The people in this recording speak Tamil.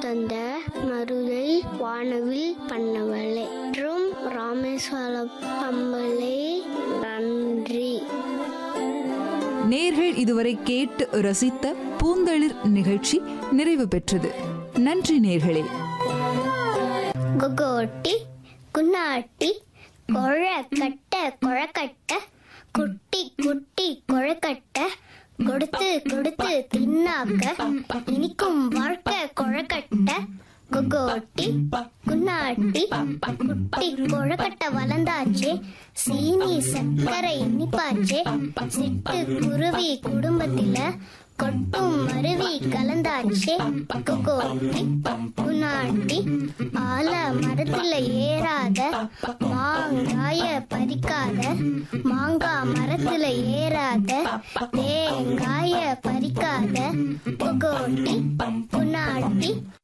தந்த மருதை வானவில் பண்ணவளே மற்றும் ராமேஸ்வரம் பம்பளை நன்றி நேர்கள் இதுவரை கேட்டு ரசித்த பூந்தளிர் நிகழ்ச்சி நிறைவு பெற்றது நன்றி நேர்களே கொகோட்டி குன்னாட்டி கொழக்கட்ட கொழக்கட்ட குட்டி குட்டி கொழக்கட்ட கொடுத்து கொடுத்து தின்னாக்க இனிக்கும் வாழ்க்கை கொழக்கட்ட கொகோட்டி குன்னாட்டி குட்டி கொழக்கட்ட வளர்ந்தாச்சே சீனி சர்க்கரை இனிப்பாச்சே சிட்டு குருவி குடும்பத்தில கொட்டும் அருவி கலந்தாச்சே கொகோட்டி குன்னாட்டி ஆல மரத்துல ஏறாத மாங்காய பறிக்காத மாங்கா மரத்துல ஏறாத தேங்காய பறிக்காத கொகோட்டி குன்னாட்டி